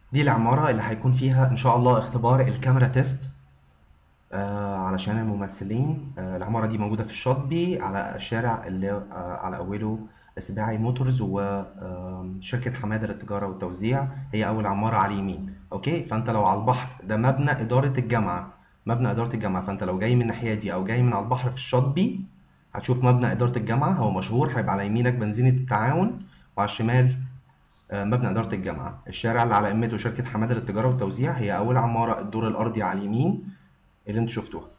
دي العمارة اللي هيكون فيها إن شاء الله اختبار الكاميرا تيست آه علشان الممثلين آه العمارة دي موجودة في الشاطبي على الشارع اللي آه على أوله سباعي موتورز وشركة حمادة للتجارة والتوزيع هي أول عمارة على اليمين أوكي فأنت لو على البحر ده مبنى إدارة الجامعة مبنى إدارة الجامعة فأنت لو جاي من الناحية دي أو جاي من على البحر في الشاطبي هتشوف مبنى إدارة الجامعة هو مشهور هيبقى على يمينك بنزينة التعاون وعلى الشمال آه، مبنى إدارة الجامعة الشارع اللي على قمته شركة حمادة للتجارة والتوزيع هي أول عمارة الدور الأرضي على اليمين اللي انتوا شفتوها